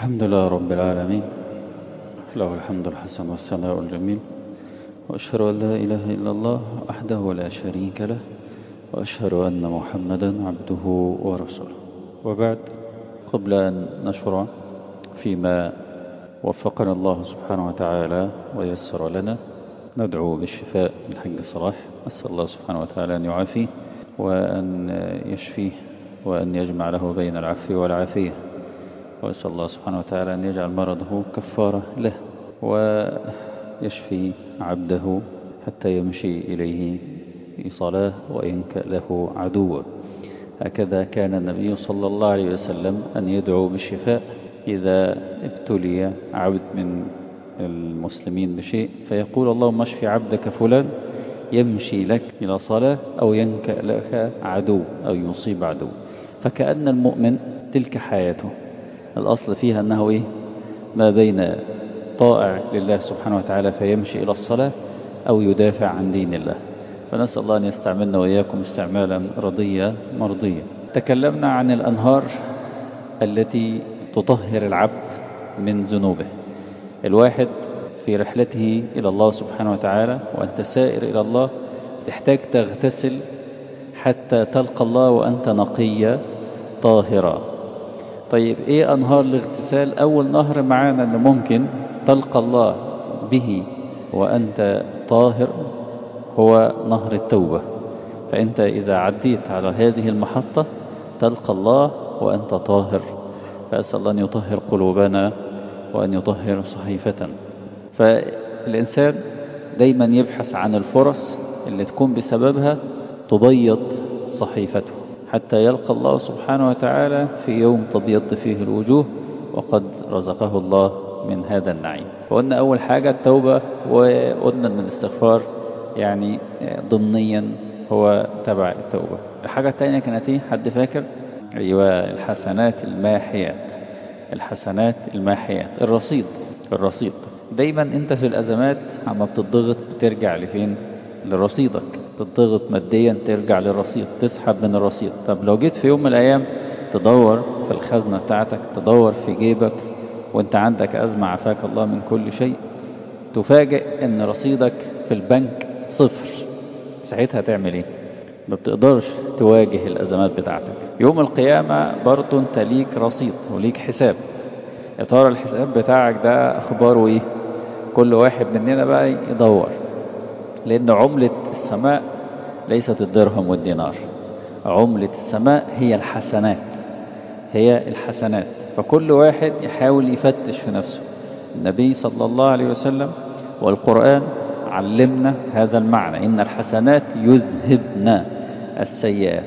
الحمد لله رب العالمين له الحمد الحسن والثناء الجميل وأشهد أن لا إله إلا الله وحده لا شريك له وأشهد أن محمدا عبده ورسوله وبعد قبل أن نشرع فيما وفقنا الله سبحانه وتعالى ويسر لنا ندعو بالشفاء من حق صلاح أسأل الله سبحانه وتعالى أن يعافيه وأن يشفيه وأن يجمع له بين العفو والعافية وأسأل الله سبحانه وتعالى أن يجعل مرضه كفارة له ويشفي عبده حتى يمشي إليه في صلاة وإن له عدوا هكذا كان النبي صلى الله عليه وسلم أن يدعو بالشفاء إذا ابتلي عبد من المسلمين بشيء فيقول اللهم اشف عبدك فلان يمشي لك إلى صلاة أو ينكأ لك عدو أو يصيب عدو فكأن المؤمن تلك حياته الأصل فيها أنه إيه ما بين طائع لله سبحانه وتعالى فيمشي إلى الصلاة أو يدافع عن دين الله فنسأل الله أن يستعملنا وإياكم استعمالا رضيا مرضيا تكلمنا عن الأنهار التي تطهر العبد من ذنوبه الواحد في رحلته إلى الله سبحانه وتعالى وأنت سائر إلى الله تحتاج تغتسل حتى تلقى الله وأنت نقية طاهرة طيب إيه أنهار الاغتسال أول نهر معانا أنه ممكن تلقى الله به وأنت طاهر هو نهر التوبة فأنت إذا عديت على هذه المحطة تلقى الله وأنت طاهر فأسأل الله أن يطهر قلوبنا وأن يطهر صحيفتنا فالإنسان دايما يبحث عن الفرص اللي تكون بسببها تبيض صحيفته حتى يلقى الله سبحانه وتعالى في يوم تبيض فيه الوجوه وقد رزقه الله من هذا النعيم وقلنا أول حاجة التوبة وقلنا أن الاستغفار يعني ضمنيا هو تبع التوبة الحاجة الثانية كانت ايه حد فاكر أيوة الحسنات الماحيات الحسنات الماحيات الرصيد الرصيد دايما انت في الأزمات عما بتضغط بترجع لفين لرصيدك تضغط ماديا ترجع للرصيد تسحب من الرصيد طب لو جيت في يوم من الأيام تدور في الخزنة بتاعتك تدور في جيبك وانت عندك أزمة عفاك الله من كل شيء تفاجئ ان رصيدك في البنك صفر ساعتها تعمل ايه ما بتقدرش تواجه الأزمات بتاعتك يوم القيامة برضو انت ليك رصيد وليك حساب يا ترى الحساب بتاعك ده أخباره ايه كل واحد مننا بقى يدور لأن عملة السماء ليست الدرهم والدينار عملة السماء هي الحسنات هي الحسنات فكل واحد يحاول يفتش في نفسه النبي صلى الله عليه وسلم والقرآن علمنا هذا المعنى إن الحسنات يذهبن السيئات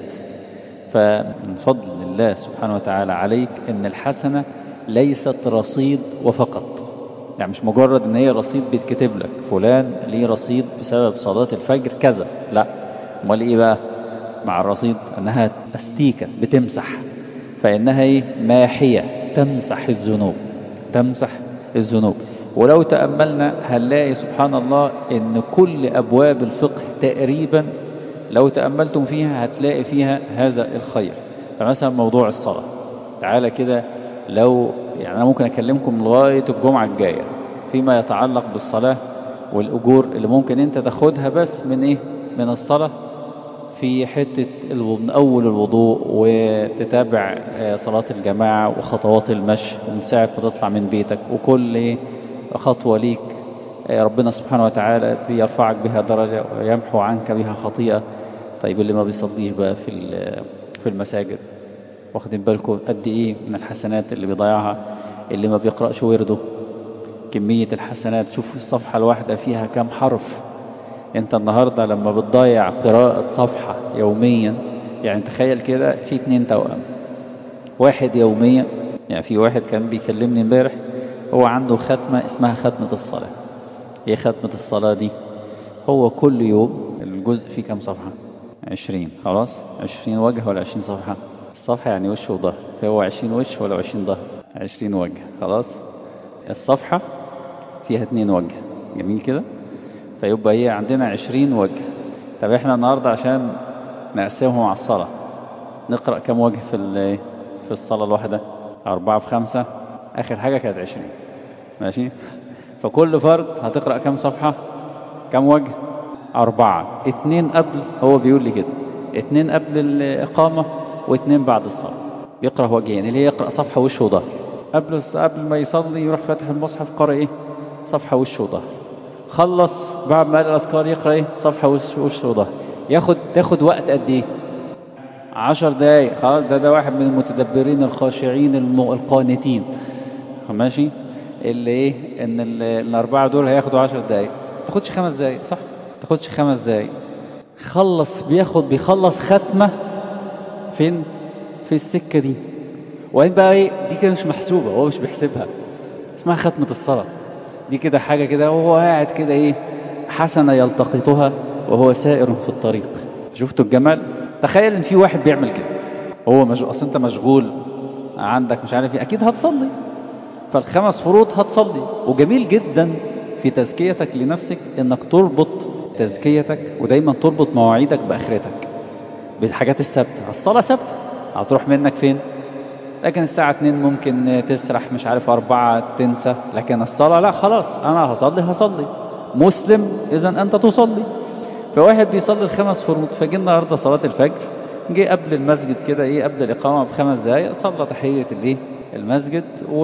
فمن فضل الله سبحانه وتعالى عليك إن الحسنة ليست رصيد وفقط يعني مش مجرد ان هي رصيد بيتكتب لك فلان ليه رصيد بسبب صلاة الفجر كذا لا امال ايه بقى مع الرصيد انها استيكة بتمسح فانها ايه ماحية تمسح الذنوب تمسح الذنوب ولو تأملنا هنلاقي سبحان الله ان كل ابواب الفقه تقريبا لو تأملتم فيها هتلاقي فيها هذا الخير فمثلا موضوع الصلاة تعالى كده لو يعني أنا ممكن أكلمكم لغاية الجمعة الجاية فيما يتعلق بالصلاة والأجور اللي ممكن أنت تاخدها بس من إيه من الصلاة في حتة من أول الوضوء وتتابع صلاة الجماعة وخطوات المشي ومن ساعة ما تطلع من بيتك وكل خطوة ليك ربنا سبحانه وتعالى بيرفعك بها درجة ويمحو عنك بها خطيئة طيب اللي ما بيصليش بقى في في المساجد واخدين بالكم قد ايه من الحسنات اللي بيضيعها اللي ما بيقرأش ورده كمية الحسنات شوف الصفحة الواحدة فيها كام حرف انت النهاردة لما بتضيع قراءة صفحة يوميا يعني تخيل كده في اتنين توأم واحد يوميا يعني في واحد كان بيكلمني امبارح هو عنده ختمة اسمها ختمة الصلاة ايه ختمة الصلاة دي هو كل يوم الجزء فيه كام صفحة عشرين خلاص عشرين وجه ولا عشرين صفحة الصفحة يعني وش وظهر فهو عشرين وش ولا عشرين ظهر عشرين وجه خلاص الصفحة فيها اتنين وجه جميل كده فيبقى هي عندنا عشرين وجه طب احنا النهاردة عشان نقسمهم على الصلاة نقرأ كم وجه في في الصلاة الواحدة أربعة في خمسة آخر حاجة كانت عشرين ماشي فكل فرد هتقرأ كم صفحة كم وجه أربعة اتنين قبل هو بيقول لي كده اتنين قبل الإقامة واتنين بعد الصلاة يقرأ وجهين اللي هي يقرأ صفحة وش وظهر قبل قبل ما يصلي يروح فاتح المصحف قرأ ايه صفحة وش وظهر خلص بعد ما قال الأذكار يقرأ ايه صفحة وش وش وظهر ياخد تاخد وقت قد ايه عشر دقايق خلاص ده ده واحد من المتدبرين الخاشعين الم- القانتين ماشي اللي ايه ان ال- الاربعه دول هياخدوا عشر دقايق ما تاخدش خمس دقايق صح ما تاخدش خمس دقايق خلص بياخد بيخلص ختمه فين في السكه دي وبعدين بقى ايه دي كده مش محسوبه هو مش بيحسبها اسمها ختمه الصلاه دي كده حاجه كده وهو قاعد كده ايه حسنه يلتقطها وهو سائر في الطريق شفتوا الجمال تخيل ان في واحد بيعمل كده هو مش اصل انت مشغول عندك مش عارف ايه اكيد هتصلي فالخمس فروض هتصلي وجميل جدا في تزكيتك لنفسك انك تربط تزكيتك ودايما تربط مواعيدك باخرتك بالحاجات الثابته الصلاه ثابته هتروح منك فين لكن الساعة 2 ممكن تسرح مش عارف أربعة تنسى لكن الصلاة لا خلاص أنا هصلي هصلي مسلم إذا أنت تصلي فواحد بيصلي الخمس فروض فجي النهاردة صلاة الفجر جه قبل المسجد كده إيه قبل الإقامة بخمس دقايق صلى تحية الإيه المسجد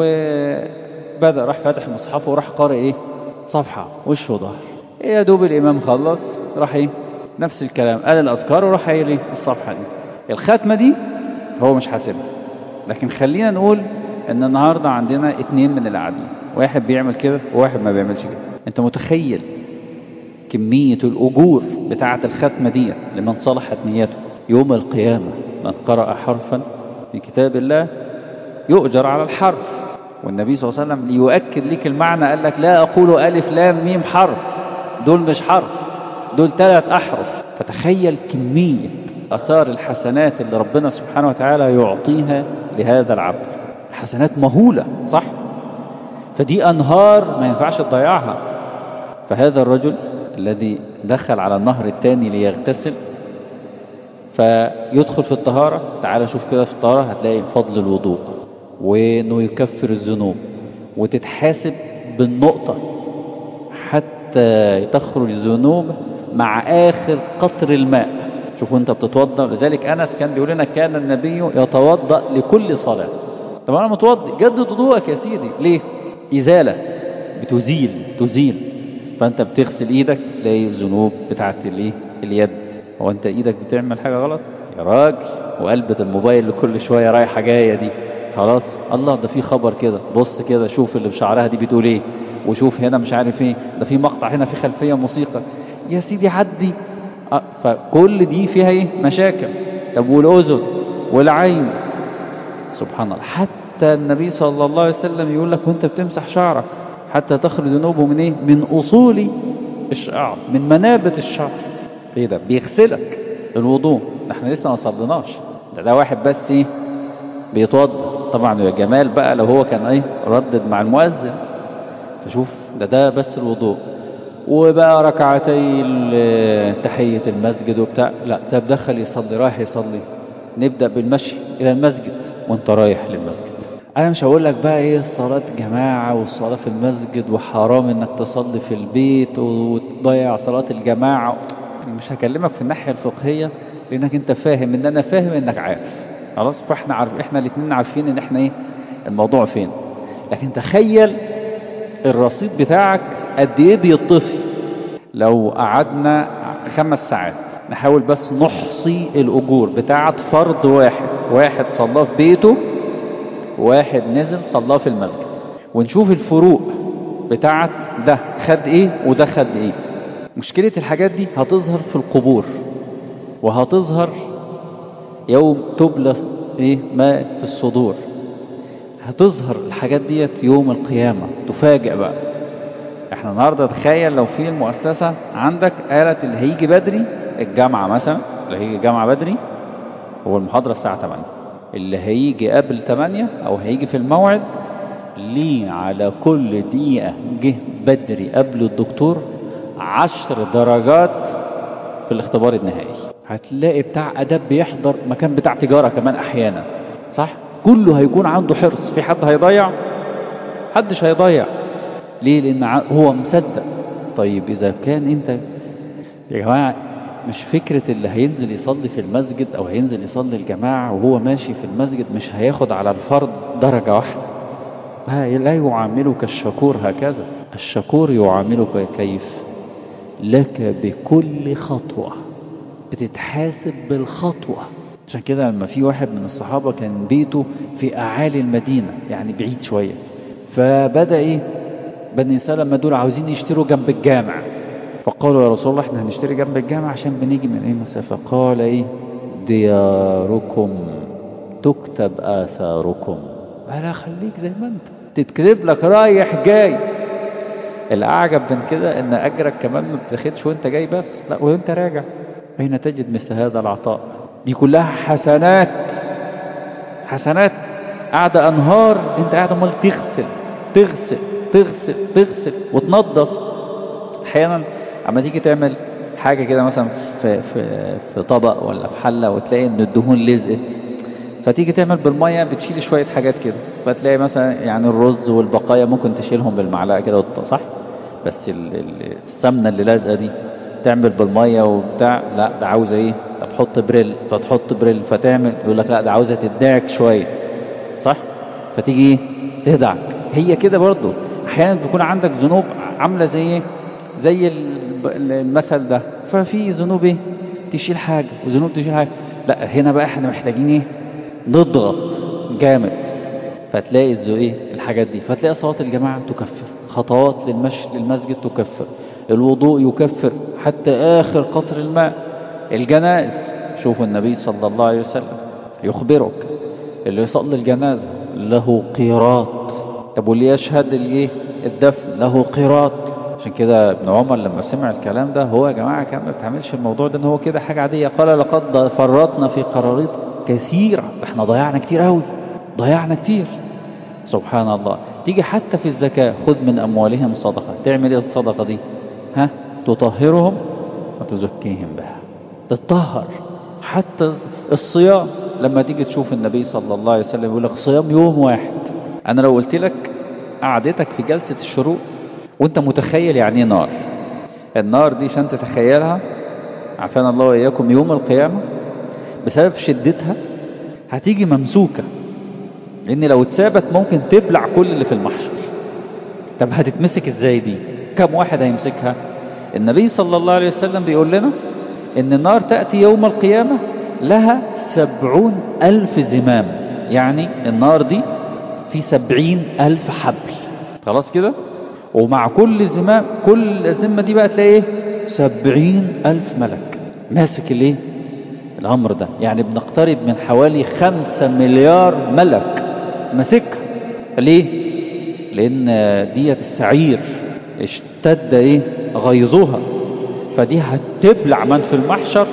وبدأ راح فاتح مصحفه وراح قارئ إيه صفحة وش وظهر إيه يا دوب الإمام خلص راح إيه نفس الكلام قال الأذكار وراح قايل إيه الصفحة دي الختمة دي هو مش حاسبها لكن خلينا نقول ان النهاردة عندنا اتنين من القاعدين واحد بيعمل كده وواحد ما بيعملش كده انت متخيل كمية الأجور بتاعة الختمة دي لمن صلحت نيته يوم القيامة من قرأ حرفا في كتاب الله يؤجر على الحرف والنبي صلى الله عليه وسلم ليؤكد لك المعنى قال لك لا أقول ألف لام ميم حرف دول مش حرف دول ثلاث أحرف فتخيل كمية أثار الحسنات اللي ربنا سبحانه وتعالى يعطيها لهذا العبد حسنات مهولة صح فدي أنهار ما ينفعش تضيعها فهذا الرجل الذي دخل على النهر الثاني ليغتسل فيدخل في الطهارة تعال شوف كده في الطهارة هتلاقي فضل الوضوء وانه يكفر الذنوب وتتحاسب بالنقطة حتى تخرج الذنوب مع آخر قطر الماء شوفوا انت بتتوضا لذلك انس كان بيقول لنا كان النبي يتوضا لكل صلاه طب انا متوضي جدد وضوءك يا سيدي ليه ازاله بتزيل تزيل فانت بتغسل ايدك تلاقي الذنوب بتاعت الايه اليد هو انت ايدك بتعمل حاجه غلط يا راجل وقلبة الموبايل اللي كل شويه رايحه جايه دي خلاص الله ده في خبر كده بص كده شوف اللي بشعرها دي بتقول ايه وشوف هنا مش عارف ايه ده في مقطع هنا في خلفيه موسيقى يا سيدي عدي أه فكل دي فيها ايه مشاكل طب والاذن والعين سبحان الله حتى النبي صلى الله عليه وسلم يقول لك وانت بتمسح شعرك حتى تخرج ذنوبه من ايه من اصول الشعر من منابت الشعر ايه ده بيغسلك الوضوء احنا لسه ما صليناش ده, ده واحد بس ايه بيتوضا طبعا يا جمال بقى لو هو كان ايه ردد مع المؤذن فشوف ده ده بس الوضوء وبقى ركعتي تحية المسجد وبتاع لا ده بدخل يصلي رايح يصلي نبدأ بالمشي إلى المسجد وانت رايح للمسجد أنا مش هقول لك بقى إيه الصلاة جماعة والصلاة في المسجد وحرام إنك تصلي في البيت وتضيع صلاة الجماعة مش هكلمك في الناحية الفقهية لأنك أنت فاهم إن أنا فاهم إنك عارف خلاص فإحنا عارف إحنا الاتنين عارفين إن إحنا إيه الموضوع فين لكن تخيل الرصيد بتاعك قد ايه بيطفي لو قعدنا خمس ساعات نحاول بس نحصي الاجور بتاعه فرد واحد واحد صلاه في بيته واحد نزل صلاه في المسجد ونشوف الفروق بتاعه ده خد ايه وده خد ايه مشكلة الحاجات دي هتظهر في القبور وهتظهر يوم تبلى ايه ما في الصدور هتظهر الحاجات ديت يوم القيامة تفاجئ بقى احنا النهاردة تخيل لو في المؤسسة عندك قالت اللي هيجي بدري الجامعة مثلا اللي هيجي الجامعة بدري هو المحاضرة الساعة 8 اللي هيجي قبل 8 او هيجي في الموعد ليه على كل دقيقة جه بدري قبل الدكتور عشر درجات في الاختبار النهائي هتلاقي بتاع اداب بيحضر مكان بتاع تجارة كمان احيانا صح كله هيكون عنده حرص في حد هيضيع محدش هيضيع ليه لان ع- هو مصدق طيب اذا كان انت يا جماعه مش فكرة اللي هينزل يصلي في المسجد او هينزل يصلي الجماعة وهو ماشي في المسجد مش هياخد على الفرض درجة واحدة لا لا يعاملك الشكور هكذا الشكور يعاملك كيف لك بكل خطوة بتتحاسب بالخطوة عشان كده لما في واحد من الصحابة كان بيته في أعالي المدينة يعني بعيد شوية فبدأ إيه بني سلمة دول عاوزين يشتروا جنب الجامع فقالوا يا رسول الله احنا هنشتري جنب الجامع عشان بنيجي من ايه مسافة قال ايه دياركم تكتب آثاركم قال خليك زي ما انت تتكتب لك رايح جاي الأعجب من كده إن أجرك كمان ما بتاخدش وأنت جاي بس لا وأنت راجع أين تجد مثل هذا العطاء دي كلها حسنات حسنات قاعدة أنهار أنت قاعد عمال تغسل تغسل تغسل تغسل وتنظف أحيانا أما تيجي تعمل حاجة كده مثلا في, في, في طبق ولا في حلة وتلاقي إن الدهون لزقت فتيجي تعمل بالمية بتشيل شوية حاجات كده فتلاقي مثلا يعني الرز والبقايا ممكن تشيلهم بالمعلقة كده وت- صح بس ال- ال- السمنة اللي لازقة دي تعمل بالمية وبتاع لا ده عاوزة ايه طب حط بريل فتحط بريل فتعمل يقول لك لا ده عاوزة تدعك شوية صح فتيجي ايه تدعك هي كده برضو احيانا بيكون عندك ذنوب عاملة زي ايه زي ال- المثل ده ففي ذنوب ايه تشيل حاجة وذنوب تشيل حاجة لا هنا بقى احنا محتاجين ايه نضغط جامد فتلاقي الزو ايه الحاجات دي فتلاقي صلاة الجماعة تكفر خطوات للمشي للمسجد تكفر الوضوء يكفر حتى آخر قطر الماء الجنائز شوفوا النبي صلى الله عليه وسلم يخبرك اللي يصلي الجنازة له قيراط طب واللي يشهد الايه الدفن له قيراط عشان كده ابن عمر لما سمع الكلام ده هو يا جماعة كان ما بتعملش الموضوع ده ان هو كده حاجة عادية قال لقد فرطنا في قراريط كثيرة احنا ضيعنا كتير قوي ضيعنا كتير سبحان الله تيجي حتى في الزكاة خذ من أموالهم صدقة تعمل ايه الصدقة دي ها تطهرهم وتزكيهم بها تطهر حتى الصيام لما تيجي تشوف النبي صلى الله عليه وسلم يقول لك صيام يوم واحد أنا لو قلت لك قعدتك في جلسة الشروق وانت متخيل يعني ايه نار النار دي عشان تتخيلها عافانا الله وإياكم يوم القيامة بسبب شدتها هتيجي ممسوكة لأن لو اتثابت ممكن تبلع كل اللي في المحشر طب هتتمسك ازاي دي كم واحد هيمسكها النبي صلى الله عليه وسلم بيقول لنا ان النار تأتي يوم القيامة لها سبعون ألف زمام يعني النار دي في سبعين ألف حبل خلاص كده ومع كل زمام كل الزمة دي بقى تلاقي ايه سبعين ألف ملك ماسك الايه الأمر ده يعني بنقترب من حوالي خمسة مليار ملك ماسكها ليه لأن ديت السعير اشتد ايه غيظها فدي هتبلع من في المحشر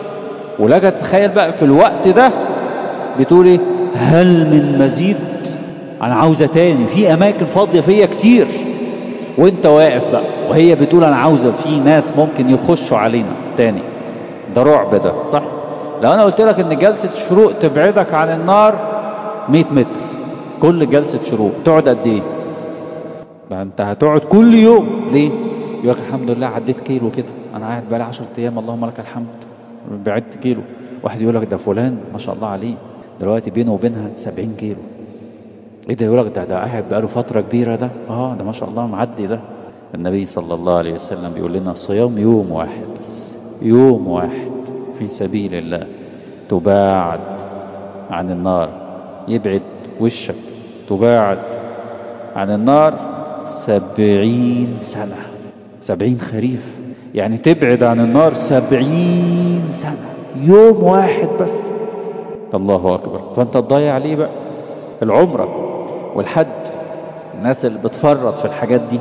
ولك تتخيل بقى في الوقت ده بتقول ايه هل من مزيد انا عاوزة تاني في اماكن فاضية فيا كتير وانت واقف بقى وهي بتقول انا عاوزة في ناس ممكن يخشوا علينا تاني ده رعب ده صح لو انا قلت لك ان جلسة شروق تبعدك عن النار 100 متر كل جلسة شروق تقعد قد ايه ده انت هتقعد كل يوم ليه يقول لك الحمد لله عديت كيلو كده انا قاعد بقالي 10 ايام اللهم لك الحمد بعدت كيلو واحد يقول لك ده فلان ما شاء الله عليه دلوقتي بينه وبينها 70 كيلو ايه ده يقول لك ده ده قاعد بقاله فتره كبيره ده اه ده ما شاء الله معدي ده النبي صلى الله عليه وسلم بيقول لنا صيام يوم واحد بس يوم واحد في سبيل الله تباعد عن النار يبعد وشك تباعد عن النار سبعين سنة سبعين خريف يعني تبعد عن النار سبعين سنة يوم واحد بس الله أكبر فأنت تضيع عليه بقى العمرة والحج الناس اللي بتفرط في الحاجات دي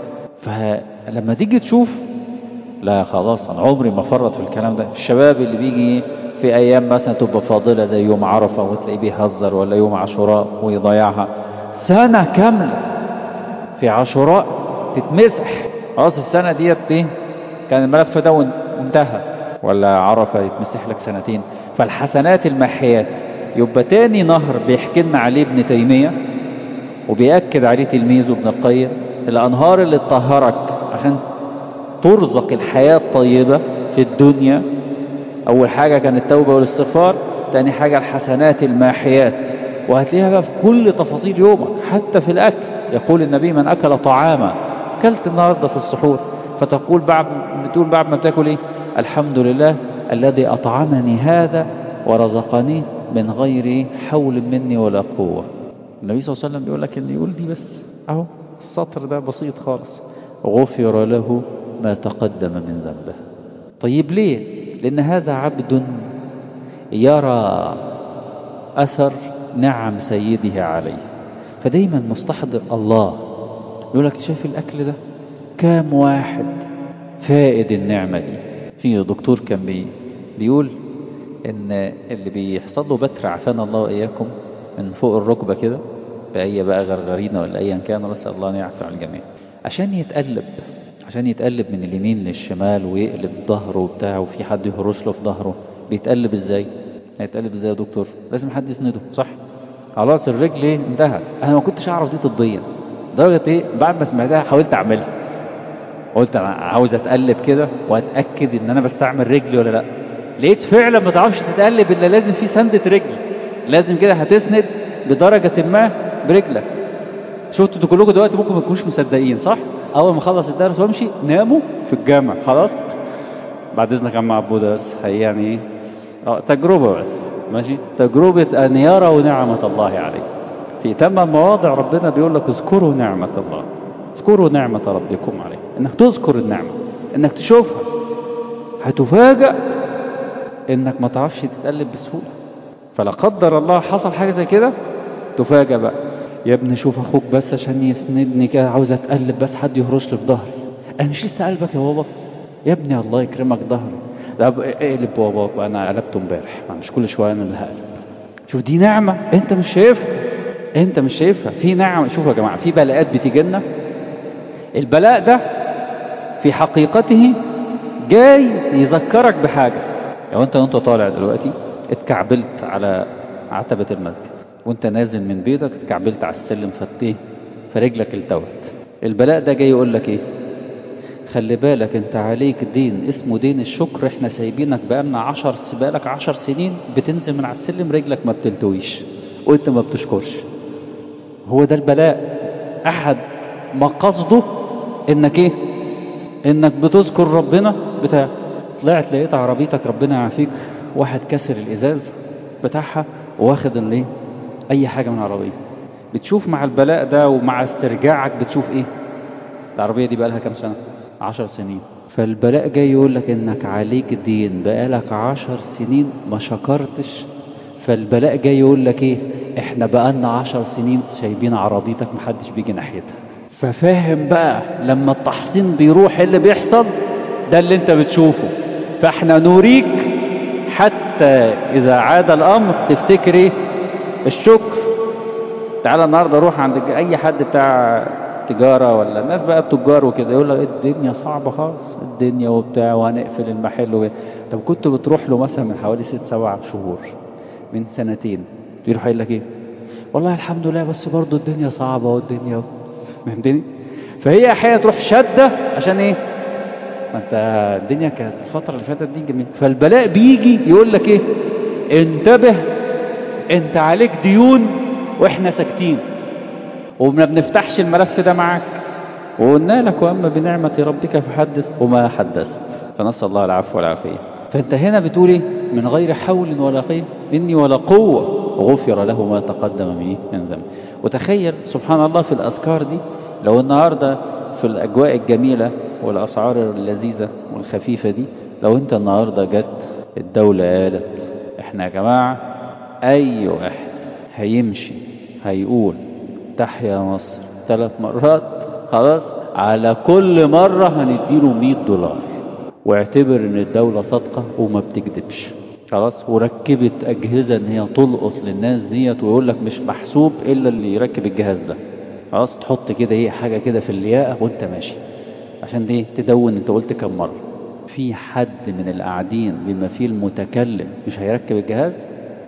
فلما تيجي تشوف لا خلاص أنا عمري ما فرط في الكلام ده الشباب اللي بيجي في أيام مثلا تبقى فاضلة زي يوم عرفة وتلاقيه بيهزر ولا يوم عاشوراء ويضيعها سنة كاملة في عاشوراء تتمسح خلاص السنة ديت ايه كان الملف ده وانتهى ولا عرفة يتمسح لك سنتين فالحسنات المحيات يبقى تاني نهر بيحكي لنا عليه ابن تيمية وبيأكد عليه تلميذه ابن القيم الأنهار اللي تطهرك عشان ترزق الحياة الطيبة في الدنيا أول حاجة كانت التوبة والاستغفار تاني حاجة الحسنات الماحيات وهتلاقيها بقى في كل تفاصيل يومك حتى في الأكل يقول النبي من أكل طعاما أكلت النهاردة في السحور فتقول بعد بتقول بعد ما بتاكل إيه الحمد لله الذي أطعمني هذا ورزقني من غير حول مني ولا قوة النبي صلى الله عليه وسلم بيقول لك إن يقول دي بس أهو السطر ده بسيط خالص غفر له ما تقدم من ذنبه طيب ليه لأن هذا عبد يرى أثر نعم سيده عليه فدايما مستحضر الله يقول لك شايف الأكل ده كام واحد فائد النعمة دي في دكتور كان بي بيقول ان اللي بيحصل له بتر عافانا الله واياكم من فوق الركبه كده باي بقى غرغرينه ولا ايا كان نسال الله ان يعفو عن الجميع عشان يتقلب عشان يتقلب من اليمين للشمال ويقلب ظهره وبتاع وفي حد يهرش له في ظهره بيتقلب ازاي هيتقلب ازاي يا دكتور لازم حد يسنده صح خلاص الرجل ايه انتهى انا ما كنتش اعرف دي طبيا لدرجه ايه بعد ما سمعتها حاولت اعملها قلت انا عاوز اتقلب كده واتاكد ان انا بستعمل رجلي ولا لا لقيت فعلا ما تعرفش تتقلب الا لازم في سندة رجل لازم كده هتسند بدرجة ما برجلك شفتوا انتوا كلكم دلوقتي ممكن ما تكونوش مصدقين صح؟ اول ما اخلص الدرس وامشي ناموا في الجامع خلاص؟ بعد اذنك يا عم عبوده بس هي يعني ايه؟ اه تجربة بس ماشي؟ تجربة ان يروا نعمة الله عليه في ثمان مواضع ربنا بيقول لك اذكروا نعمة الله اذكروا نعمة ربكم عليه انك تذكر النعمة انك تشوفها هتفاجأ انك ما تعرفش تتقلب بسهولة فلا قدر الله حصل حاجة زي كده تفاجأ بقى يا ابني شوف اخوك بس عشان يسندني كده عاوز اتقلب بس حد يهرش لي في ظهري انا مش لسه قلبك يا بابا يا ابني الله يكرمك ظهري لا اقلب باباك وانا قلبته امبارح مش كل شويه انا اللي هقلب شوف دي نعمه انت مش شايفها انت مش شايفها في نعمه شوفوا يا جماعه في بلاءات بتيجي لنا البلاء ده في حقيقته جاي يذكرك بحاجه لو انت وانت طالع دلوقتي اتكعبلت على عتبة المسجد وانت نازل من بيتك اتكعبلت على السلم فتيه فرجلك التوت البلاء ده جاي يقول لك ايه خلي بالك انت عليك دين اسمه دين الشكر احنا سايبينك بقالنا عشر بقالك عشر سنين بتنزل من على السلم رجلك ما بتلتويش وانت ما بتشكرش هو ده البلاء احد مقاصده انك ايه انك بتذكر ربنا بتاع طلعت لقيت عربيتك ربنا يعافيك واحد كسر الازاز بتاعها واخد الايه اي حاجه من العربيه بتشوف مع البلاء ده ومع استرجاعك بتشوف ايه العربيه دي بقالها كام سنه عشر سنين فالبلاء جاي يقول لك انك عليك دين بقالك عشر سنين ما شكرتش فالبلاء جاي يقول لك ايه احنا بقالنا عشر سنين سايبين عربيتك محدش بيجي ناحيتها ففاهم بقى لما التحصين بيروح إيه اللي بيحصل ده اللي انت بتشوفه فاحنا نوريك حتى اذا عاد الامر تفتكر ايه الشكر تعالى النهارده روح عند اي حد بتاع تجاره ولا الناس بقى بتجار وكده يقول لك الدنيا صعبه خالص الدنيا وبتاع وهنقفل المحل و... طب كنت بتروح له مثلا من حوالي ست سبع شهور من سنتين يروح يقول لك ايه والله الحمد لله بس برضه الدنيا صعبه والدنيا فهمتني فهي احيانا تروح شده عشان ايه ما انت الدنيا كانت الفتره اللي فاتت دي جميله فالبلاء بيجي يقول لك ايه انتبه انت عليك ديون واحنا ساكتين وما بنفتحش الملف ده معاك وقلنا لك واما بنعمه ربك فحدث وما حدثت فنسال الله العفو والعافيه فانت هنا بتقول ايه من غير حول ولا قيم مني ولا قوه غفر له ما تقدم به من ذنب وتخيل سبحان الله في الاذكار دي لو النهارده في الاجواء الجميله والاسعار اللذيذه والخفيفه دي لو انت النهارده جت الدوله قالت احنا يا جماعه اي واحد هيمشي هيقول تحيا مصر ثلاث مرات خلاص على كل مرة هنديله 100 دولار واعتبر ان الدولة صادقة وما بتكذبش خلاص وركبت اجهزة ان هي تلقط للناس ديت ويقول لك مش محسوب الا اللي يركب الجهاز ده خلاص تحط كده ايه حاجة كده في الياقة وانت ماشي عشان دي تدون انت قلت كم مرة في حد من القاعدين بما فيه المتكلم مش هيركب الجهاز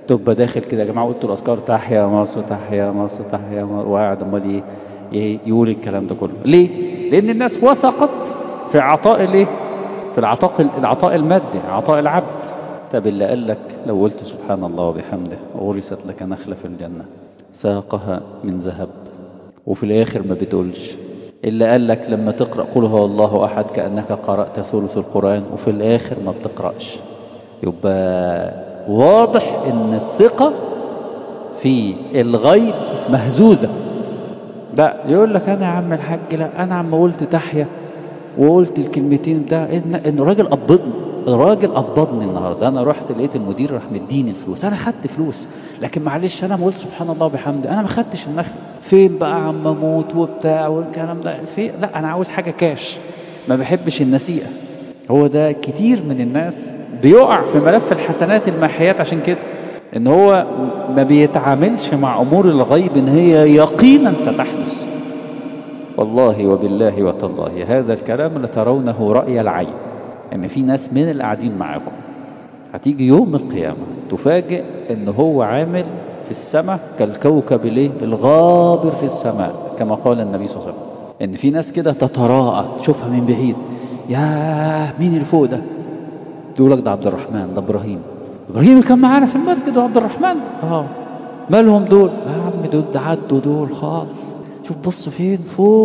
تبقى داخل كده يا جماعة قلتوا الأذكار تحيا مصر تحيا مصر تحيا مصر وقاعد أمال إيه إيه يقول الكلام ده كله ليه؟ لأن الناس وثقت في عطاء الإيه؟ في العطاء العطاء المادي عطاء العبد طب اللي قال لك لو قلت سبحان الله وبحمده غرست لك نخلة في الجنة ساقها من ذهب وفي الآخر ما بتقولش اللي قال لك لما تقرأ قل هو الله أحد كأنك قرأت ثلث القرآن وفي الآخر ما بتقرأش يبقى واضح ان الثقة في الغيب مهزوزة لا يقول لك انا يا عم الحاج لا انا عم قلت تحيا وقلت الكلمتين ده ان ان الراجل قبضني الراجل قبضني النهارده انا رحت لقيت المدير راح مديني الفلوس انا خدت فلوس لكن معلش انا ما قلت سبحان الله وبحمده انا ما خدتش النخل فين بقى عم اموت وبتاع والكلام ده في لا انا عاوز حاجه كاش ما بحبش النسيئه هو ده كتير من الناس بيقع في ملف الحسنات الماحيات عشان كده ان هو ما بيتعاملش مع امور الغيب ان هي يقينا ستحدث والله وبالله وتالله هذا الكلام لترونه رأي العين ان في ناس من اللي قاعدين معاكم هتيجي يوم القيامة تفاجئ ان هو عامل في السماء كالكوكب الايه الغابر في السماء كما قال النبي صلى الله عليه وسلم ان في ناس كده تتراءى تشوفها من بعيد يا مين اللي فوق ده يقول لك ده عبد الرحمن ده ابراهيم ابراهيم اللي كان معانا في المسجد وعبد الرحمن اه مالهم دول يا عم دول ده عدوا دول خالص شوف بص فين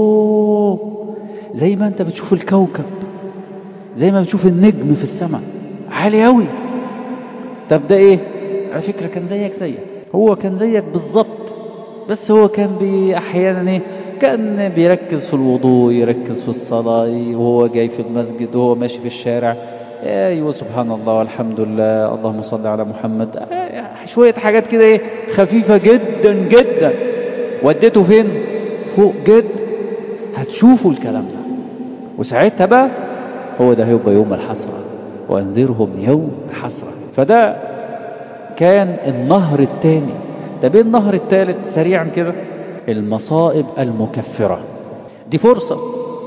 فوق زي ما انت بتشوف الكوكب زي ما بتشوف النجم في السماء عالي قوي طب ده ايه على فكرة كان زيك زيك هو كان زيك بالظبط بس هو كان بي احيانا ايه كان بيركز في الوضوء يركز في الصلاة وهو جاي في المسجد وهو ماشي في الشارع ايوه سبحان الله والحمد لله اللهم صل على محمد شوية حاجات كده ايه خفيفة جدا جدا وديته فين فوق جدا هتشوفوا الكلام ده وساعتها بقى هو ده هيبقى يوم الحسرة وانذرهم يوم الحسرة فده كان النهر الثاني طب ايه النهر الثالث سريعا كده المصائب المكفرة دي فرصة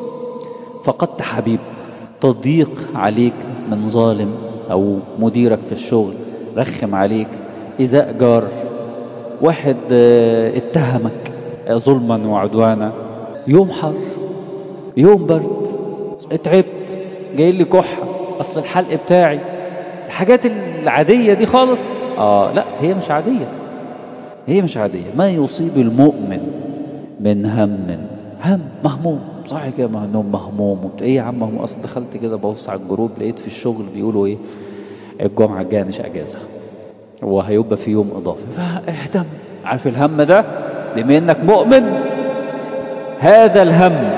فقدت حبيب تضييق عليك من ظالم أو مديرك في الشغل رخم عليك إذا جار واحد اتهمك ظلما وعدوانا يوم حر يوم برد اتعبت جاي لي كحة أصل الحلق بتاعي الحاجات العادية دي خالص آه لا هي مش عادية هي مش عادية ما يصيب المؤمن من هم هم مهموم صح كده مهموم مهموم وبت... ايه يا عم مهموم اصل دخلت كده ببص على الجروب لقيت في الشغل بيقولوا ايه الجمعة الجاية مش اجازة وهيبقى في يوم اضافي فاهتم عارف الهم ده بما انك مؤمن هذا الهم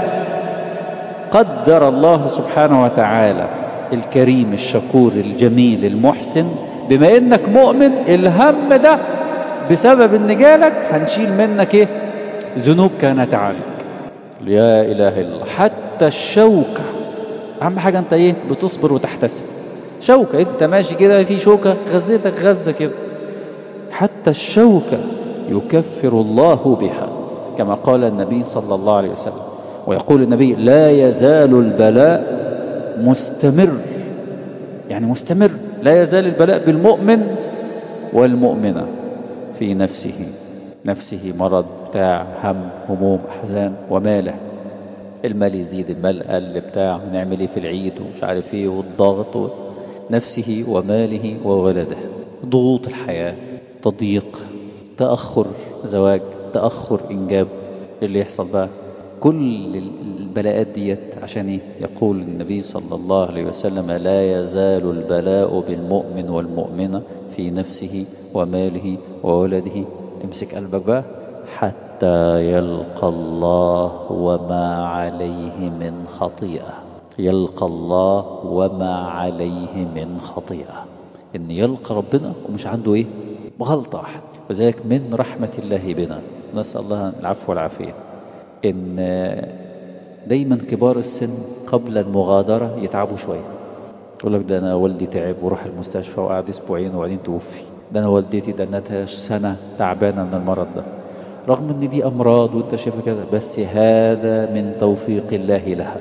قدر الله سبحانه وتعالى الكريم الشكور الجميل المحسن بما انك مؤمن الهم ده بسبب ان جالك هنشيل منك ايه ذنوب كانت عليك لا اله الا الله حتى الشوكة اهم حاجة انت ايه بتصبر وتحتسب شوكة انت ماشي كده في شوكة غزيتك غزة كده حتى الشوكة يكفر الله بها كما قال النبي صلى الله عليه وسلم ويقول النبي لا يزال البلاء مستمر يعني مستمر لا يزال البلاء بالمؤمن والمؤمنة في نفسه نفسه مرض بتاع هم هموم أحزان وماله المال يزيد المال قل بتاع نعمل ايه في العيد ومش عارف ايه والضغط نفسه وماله وولده ضغوط الحياة تضييق تأخر زواج تأخر إنجاب اللي يحصل بقى كل البلاءات ديت عشان ايه يقول النبي صلى الله عليه وسلم لا يزال البلاء بالمؤمن والمؤمنة في نفسه وماله وولده امسك قلبك بقى حتى يلقى الله وما عليه من خطيئة يلقى الله وما عليه من خطيئة ان يلقى ربنا ومش عنده ايه غلطة واحد وذلك من رحمة الله بنا نسأل الله العفو والعافية ان دايما كبار السن قبل المغادرة يتعبوا شوية يقول لك ده انا والدي تعب وراح المستشفى وقعد اسبوعين وبعدين توفي ده انا والدتي دنتها سنة تعبانة من المرض ده رغم ان دي امراض وانت شايفها كده بس هذا من توفيق الله لها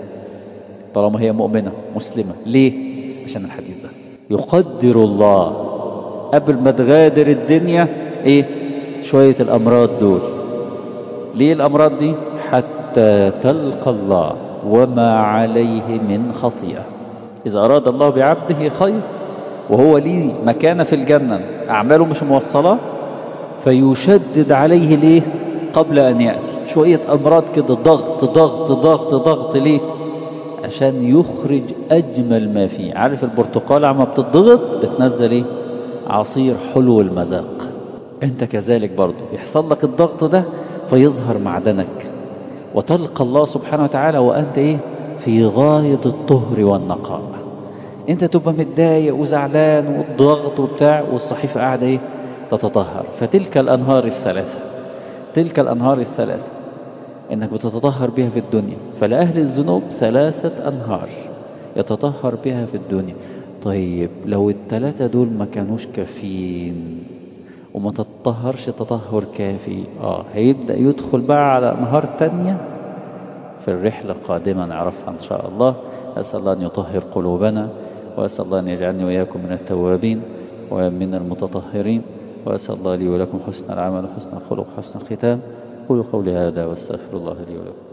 طالما هي مؤمنة مسلمة ليه عشان الحديث ده يقدر الله قبل ما تغادر الدنيا ايه شوية الامراض دول ليه الامراض دي حتى تلقى الله وما عليه من خطيئة اذا اراد الله بعبده خير وهو ليه مكانة في الجنة اعماله مش موصلة فيشدد عليه ليه قبل ان يأتي شوية امراض كده ضغط ضغط ضغط ضغط ليه عشان يخرج اجمل ما فيه عارف البرتقال عما بتضغط بتنزل ايه عصير حلو المذاق انت كذلك برضو يحصل لك الضغط ده فيظهر معدنك وتلقى الله سبحانه وتعالى وانت ايه في غاية الطهر والنقاء انت تبقى متضايق وزعلان والضغط وبتاع والصحيفة قاعدة ايه تتطهر فتلك الانهار الثلاثة تلك الانهار الثلاثة انك بتتطهر بها في الدنيا فلأهل الذنوب ثلاثة انهار يتطهر بها في الدنيا طيب لو الثلاثة دول ما كانوش كافيين وما تتطهرش تطهر كافي اه هيبدأ يدخل بقى على انهار تانية في الرحلة القادمة نعرفها ان شاء الله أسأل الله أن يطهر قلوبنا وأسأل الله أن يجعلني وإياكم من التوابين ومن المتطهرين وأسأل الله لي ولكم حسن العمل وحسن الخلق وحسن الختام قولوا قولي هذا واستغفر الله لي ولكم